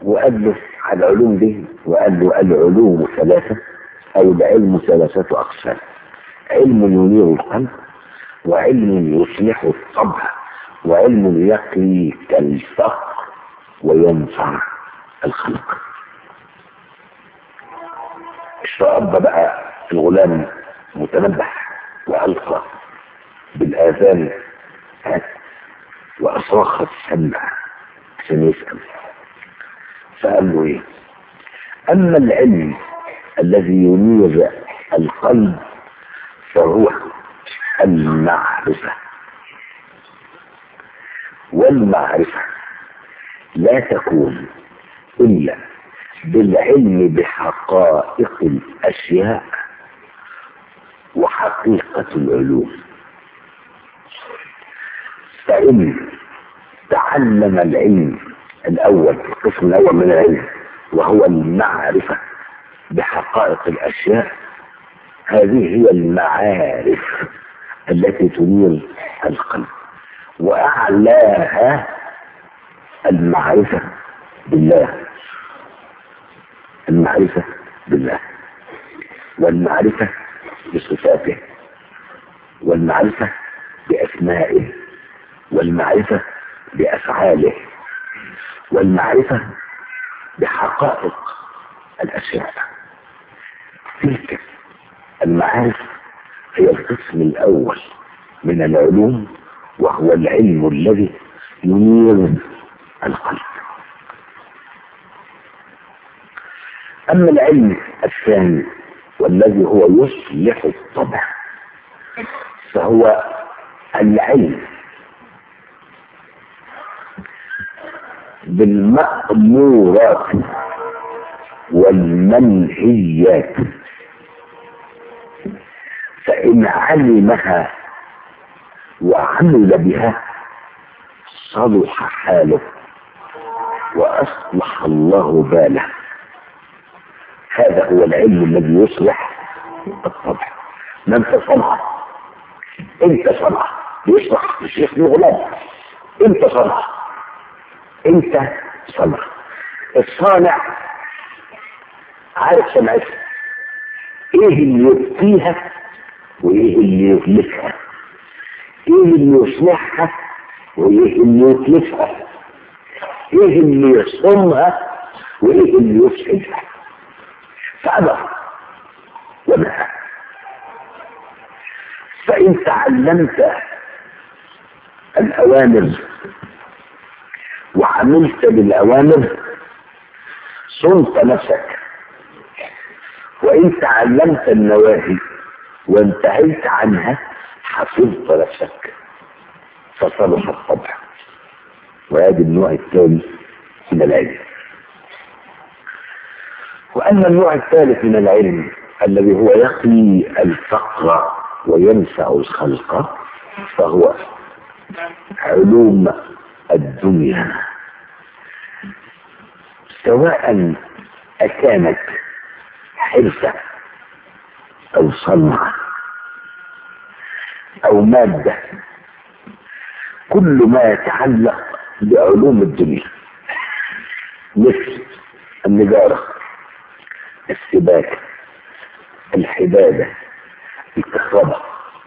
وقال له على العلوم دي وقال له العلوم ثلاثة أو العلم ثلاثة أقسام علم ينير القلب وعلم يصلح الطبع وعلم يقي كالفقر وينفع الخلق الشاب بقى الغلام متنبح وألقى بالآذان وأصرخ السمع عشان يسأل فقال له إيه أما العلم الذي ينير القلب فهو المعرفة والمعرفة لا تكون إلا بالعلم بحقائق الأشياء وحقيقة العلوم فإن تعلم العلم الأول القسم الأول من العلم وهو المعرفة بحقائق الأشياء هذه هي المعارف التي تنير القلب وأعلاها المعرفة بالله المعرفة بالله والمعرفة بصفاته والمعرفة بأسمائه والمعرفة بأفعاله والمعرفة بحقائق الأشياء تلك المعارف هي القسم الأول من العلوم وهو العلم الذي ينير القلب أما العلم الثاني والذي هو يصلح الطبع فهو العلم بالمأمورات والمنهيات فإن علمها وعمل بها صلح حاله وأصلح الله باله هذا هو العلم الذي يصلح الطبع ما انت صنع انت صنع يصلح الشيخ غلام انت صنع انت صنع الصانع عارف صنعته ايه اللي يبقيها وايه اللي يهلكها ايه اللي يصلحها وايه اللي يتلفها ايه اللي يصومها وايه اللي يفسدها فأمر ونهى فإن تعلمت الأوامر وعملت بالأوامر صنت نفسك وإن تعلمت النواهي وانتهيت عنها حفظت نفسك فصلح الطبع وهذا النوع الثاني من العلم وأما النوع الثالث من العلم الذي هو يقي الفقر وينفع الخلق فهو علوم الدنيا سواء أكانت حرفة أو صنعة أو مادة كل ما يتعلق بعلوم الدنيا مثل النجارة السباكة الحدادة الكهرباء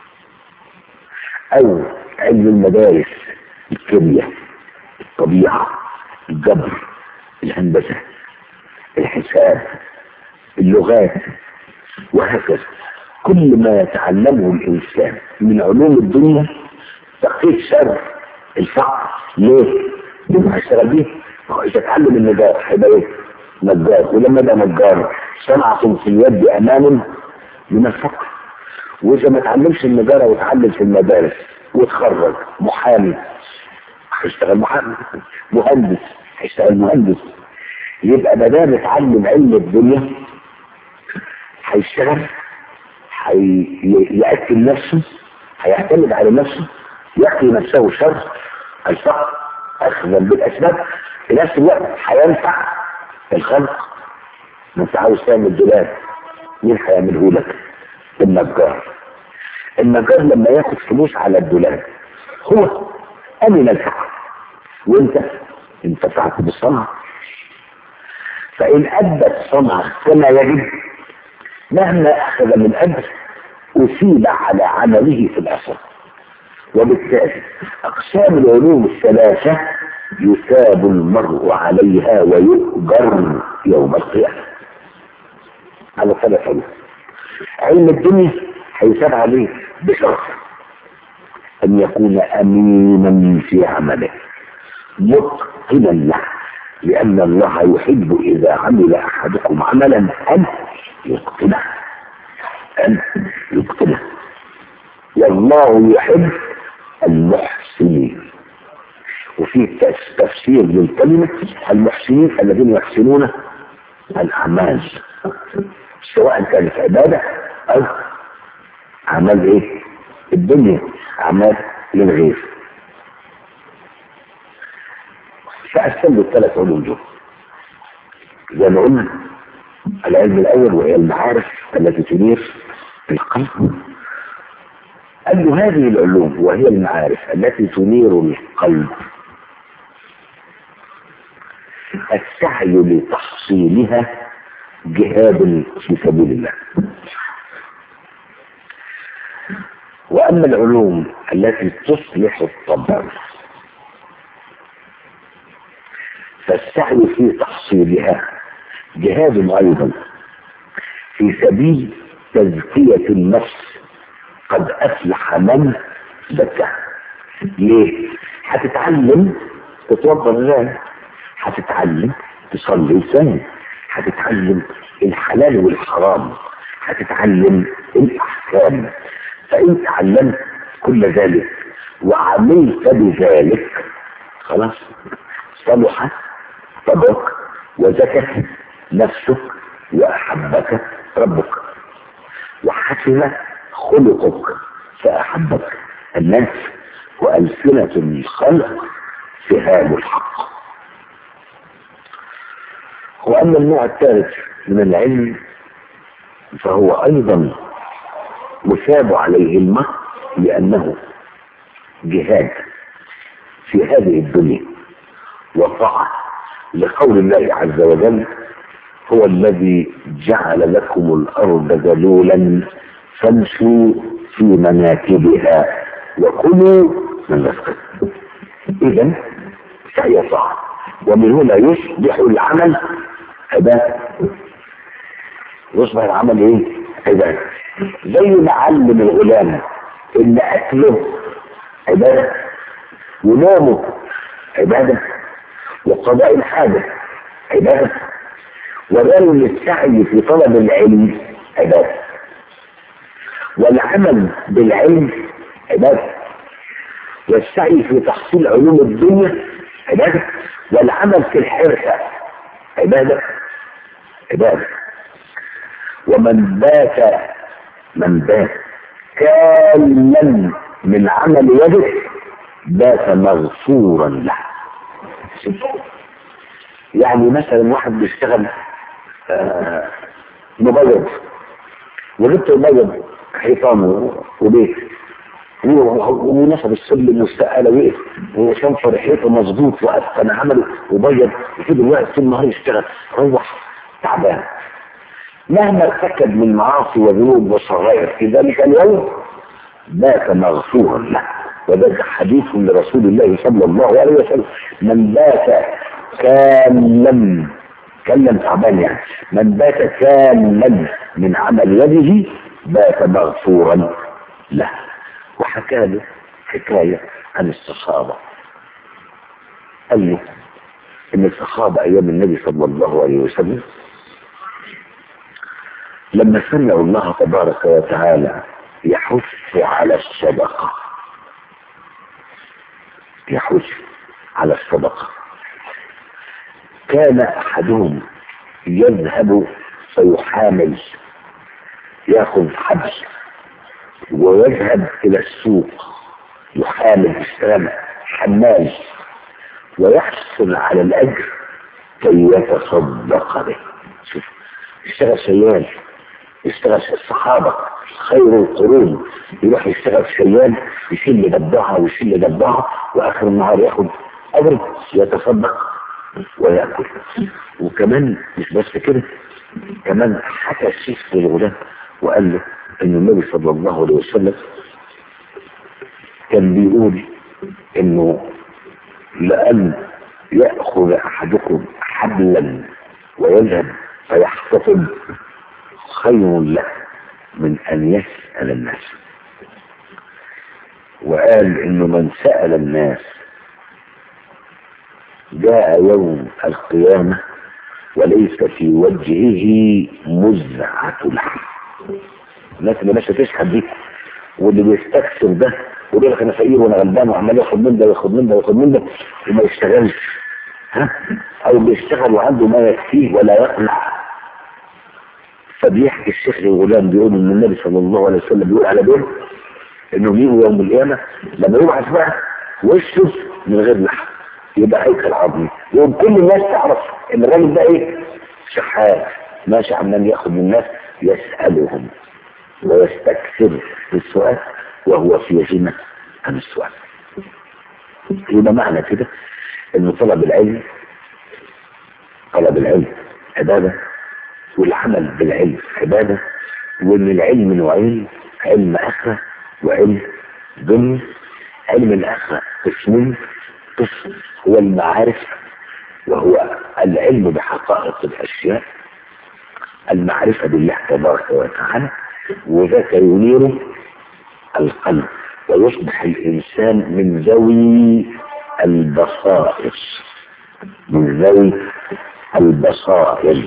أو علم المدارس الكيمياء الطبيعة الجبر الهندسة الحساب اللغات وهكذا كل ما يتعلمه الإنسان من علوم الدنيا تقيت شر الفقر ليه؟ لما هيشتغل بيه إذا اتعلم النجار هيبقى ايه؟ نجار ولما يبقى نجار صنعة في اليد أماما من الفقر وإذا ما اتعلمش النجارة وتعلم في المدارس وتخرج محامي هيشتغل محامي مهندس هيشتغل مهندس يبقى ما دام اتعلم علم الدنيا هيشتغل هيأكل نفسه هيعتمد على نفسه يقي نفسه شر الفقر أخذا بالأسباب في نفس الوقت هينفع الخلق ما انت عاوز تعمل دولاب مين هيعمله لك؟ النجار النجار لما ياخد فلوس على الدولاب هو أمن الفقر وانت انتفعت بالصنعة فإن أدت صنعه كما يجب مهما أخذ من أجر أثيب على عمله في الأثر وبالتالي أقسام العلوم الثلاثة يثاب المرء عليها ويؤجر يوم القيامة على ثلاث علوم علم الدنيا هيثاب عليه بشرط أن يكون أمينا في عمله متقنا له لأن الله يحب إذا عمل أحدكم عملا أن يتقنه أن يتقنه والله يحب المحسنين وفي تفسير للكلمة المحسنين الذين يحسنون الأعمال سواء كانت عبادة أو أعمال إيه؟ الدنيا أعمال للغير فأستمر الثلاث علوم دول زي ما قلنا العلم الأول وهي المعارف التي تنير القلب قال له هذه العلوم وهي المعارف التي تنير القلب السعي لتحصيلها جهاد في سبيل الله وأما العلوم التي تصلح الطبع فالسعي في تحصيلها جهاد أيضا في سبيل تزكية النفس قد أفلح من زكاها ليه؟ هتتعلم تتوضا ازاي؟ هتتعلم تصلي ازاي؟ هتتعلم الحلال والحرام هتتعلم الأحكام فإن تعلمت كل ذلك وعملت بذلك خلاص صلح طبعك وزكت نفسك وأحبك ربك وحسن خلقك فأحبك الناس وألسنة الخلق سهام الحق وأما النوع الثالث من العلم فهو أيضا مثاب عليه المرء لأنه جهاد في هذه الدنيا وطاعة لقول الله عز وجل هو الذي جعل لكم الأرض ذلولا فامشوا في مناكبها وكلوا من رزقه إذا فهي طاعة ومن هنا يصبح العمل عبادة يصبح العمل ايه؟ عبادة زي ما علم الغلام ان اكله عبادة ونومه عبادة وقضاء الحاجة عبادة وذل السعي في طلب العلم عبادة والعمل بالعلم عبادة والسعي في تحصيل علوم الدنيا عبادة والعمل في الحرفة عبادة عبادة ومن بات من بات كاملا من عمل يده بات مغفورا له يعني مثلا واحد بيشتغل آه مبيض وجبت مبيض حيطان وبيت ونصب السلم واستقال وقف وشنفر حيطه مظبوط واتقن عمله وبيض وفضل واقف طول النهار يشتغل روح تعبان مهما ارتكب من معاصي وذنوب وصغائر في ذلك اليوم بات مغفورا له وذلك حديث لرسول الله صلى الله عليه وسلم من بات كاملا كلم تعبان يعني من بات كاملا من عمل يده بات مغفورا له وحكى له حكاية عن الصحابة قال له ان الصحابة ايام النبي صلى الله عليه وسلم لما سمعوا الله تبارك وتعالى يحث على الصدقة يحث على الصدقة كان احدهم يذهب فيحامل ياخذ حبل ويذهب الى السوق يحامل اشتغل حمال ويحصل على الاجر كي يتصدق به شوف اشتغل شيال يشتغل الصحابة خير القرون يروح يشتغل شيال يشيل دبعها ويشيل دبعها واخر النهار ياخد اجر يتصدق ويأكل وكمان مش بس كده كمان حكى الشيخ للغلام وقال له ان النبي صلى الله عليه وسلم كان بيقول انه لأن يأخذ أحدكم حبلا ويذهب فيحتفظ خير له من أن يسأل الناس وقال إنه من سأل الناس جاء يوم القيامة وليس في وجهه مزعة لحم الناس اللي ماشية تشحت دي واللي بيستكثر ده ويقول لك انا فقير وانا غلبان وعمال ياخد من ده وياخد من ده وياخد من ده وما يشتغلش ها او بيشتغل وعنده ما يكفيه ولا يقنع فبيحكي الشيخ الغلام بيقول ان النبي صلى الله عليه وسلم بيقول على دول انهم يجوا يوم القيامه لما يبعث بقى وشه من غير لحم يبقى هيكل عظمي يوم كل الناس تعرف ان الراجل ده ايه شحات ماشي عمال ياخد من الناس يسالهم ويستكثر في السؤال وهو في غنى عن السؤال يبقى معنى كده ان طلب العلم طلب العلم عباده والعمل بالعلم عباده وان العلم نوعين علم اخره وعلم دنيا علم الاخره قسمين قسم هو المعارف وهو العلم بحقائق الاشياء المعرفه بالله تبارك وتعالى وذاك ينير القلب ويصبح الإنسان من ذوي البصائر من ذوي البصائر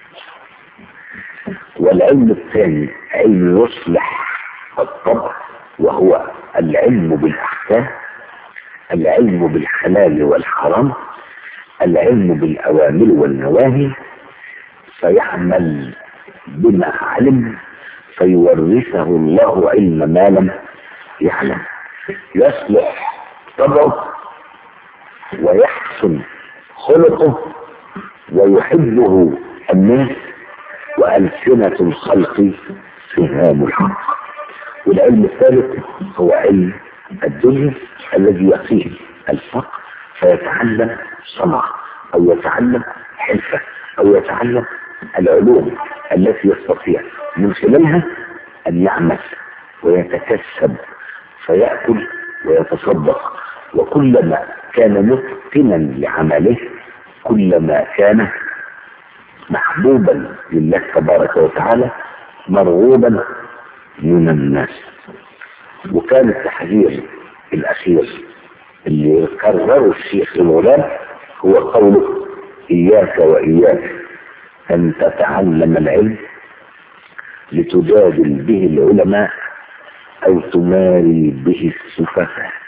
والعلم الثاني علم يصلح الطبع وهو العلم بالأحكام العلم بالحلال والحرام العلم بالأوامر والنواهي فيعمل بما علم فيورثه الله علم ما لم يعلم يصلح طبعه ويحسن خلقه ويحبه الناس وألسنة الخلق فهام الحق والعلم الثالث هو علم الدنيا الذي يقيه الفقر فيتعلم صنعة أو يتعلم حرفة أو يتعلم العلوم التي يستطيع من خلالها أن يعمل ويتكسب فيأكل ويتصدق وكلما كان متقنا لعمله كلما كان محبوبا لله تبارك وتعالى مرغوبا من الناس وكان التحذير الأخير اللي كرره الشيخ الغلام هو قوله إياك وإياك أن تتعلم العلم لتجادل به العلماء أو تماري به السفهاء